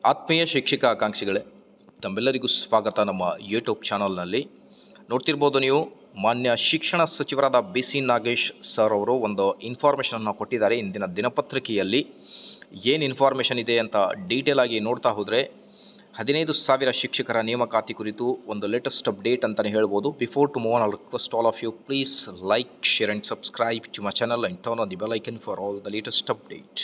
ಆತ್ಮೀಯ ಶಿಕ್ಷಕ ಆಕಾಂಕ್ಷಿಗಳೇ ತಮ್ಮೆಲ್ಲರಿಗೂ ಸ್ವಾಗತ ನಮ್ಮ ಯೂಟ್ಯೂಬ್ ಚಾನಲ್ನಲ್ಲಿ ನೋಡ್ತಿರ್ಬೋದು ನೀವು ಮಾನ್ಯ ಶಿಕ್ಷಣ ಸಚಿವರಾದ ಬಿ ಸಿ ನಾಗೇಶ್ ಸರ್ ಅವರು ಒಂದು ಇನ್ಫಾರ್ಮೇಷನನ್ನು ಕೊಟ್ಟಿದ್ದಾರೆ ಇಂದಿನ ದಿನಪತ್ರಿಕೆಯಲ್ಲಿ ಏನು ಇನ್ಫಾರ್ಮೇಷನ್ ಇದೆ ಅಂತ ಡೀಟೇಲ್ ಆಗಿ ನೋಡ್ತಾ ಹೋದರೆ ಹದಿನೈದು ಸಾವಿರ ಶಿಕ್ಷಕರ ನೇಮಕಾತಿ ಕುರಿತು ಒಂದು ಲೇಟೆಸ್ಟ್ ಅಪ್ಡೇಟ್ ಅಂತಲೇ ಹೇಳ್ಬೋದು before to move on all request all of you please like share and subscribe to my channel and turn on the bell icon for all the latest update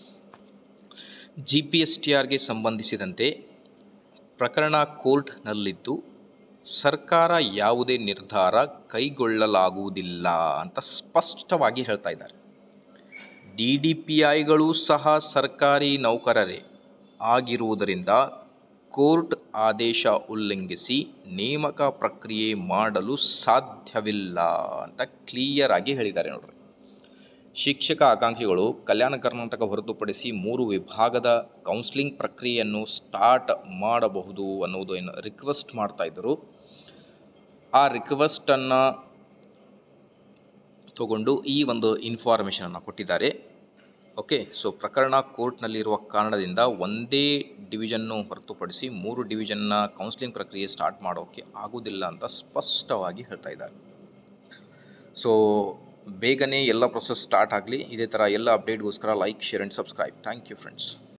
G P S T ಆರ್ಗೆ ಸಂಬಂಧಿಸಿದಂತೆ ಪ್ರಕರಣ ಕೋರ್ಟ್ನಲ್ಲಿದ್ದು ಸರ್ಕಾರ ಯಾವುದೇ ನಿರ್ಧಾರ ಕೈಗೊಳ್ಳಲಾಗುವುದಿಲ್ಲ ಅಂತ ಸ್ಪಷ್ಟವಾಗಿ ಹೇಳ್ತಾ ಇದ್ದಾರೆ ಡಿ ಡಿ ಪಿ ಐಗಳು ಸಹ ಸರ್ಕಾರಿ ನೌಕರರೇ ಆಗಿರುವುದರಿಂದ ಕೋರ್ಟ್ ಆದೇಶ ಉಲ್ಲಂಘಿಸಿ ನೇಮಕ ಪ್ರಕ್ರಿಯೆ ಮಾಡಲು ಸಾಧ್ಯವಿಲ್ಲ ಅಂತ ಕ್ಲಿಯರ್ ಆಗಿ ಹೇಳಿದ್ದಾರೆ ನೋಡ್ರಿ ಶಿಕ್ಷಕ ಆಕಾಂಕ್ಷಿಗಳು ಕಲ್ಯಾಣ ಕರ್ನಾಟಕ ಹೊರತುಪಡಿಸಿ ಮೂರು ವಿಭಾಗದ ಕೌನ್ಸ್ಲಿಂಗ್ ಪ್ರಕ್ರಿಯೆಯನ್ನು ಸ್ಟಾರ್ಟ್ ಮಾಡಬಹುದು ಅನ್ನೋದು ಏನು ರಿಕ್ವೆಸ್ಟ್ ಮಾಡ್ತಾ ಇದ್ದರು ಆ ರಿಕ್ವೆಸ್ಟನ್ನು ತಗೊಂಡು ಈ ಒಂದು ಇನ್ಫಾರ್ಮೇಷನನ್ನು ಕೊಟ್ಟಿದ್ದಾರೆ ಓಕೆ ಸೊ ಪ್ರಕರಣ ಕೋರ್ಟ್ನಲ್ಲಿರುವ ಕಾರಣದಿಂದ ಒಂದೇ ಡಿವಿಷನ್ನು ಹೊರತುಪಡಿಸಿ ಮೂರು ಡಿವಿಷನ್ನ ಕೌನ್ಸ್ಲಿಂಗ್ ಪ್ರಕ್ರಿಯೆ ಸ್ಟಾರ್ಟ್ ಮಾಡೋಕ್ಕೆ ಆಗೋದಿಲ್ಲ ಅಂತ ಸ್ಪಷ್ಟವಾಗಿ ಹೇಳ್ತಾ ಇದ್ದಾರೆ ಸೊ ಬೇಗನೆ ಎಲ್ಲ ಪ್ರೊಸೆಸ್ ಸ್ಟಾರ್ಟ್ ಆಗಲಿ ಇದೇ ಥರ ಎಲ್ಲ ಅಪ್ಡೇಟ್ಗೋಸ್ಕರ like share and subscribe thank you friends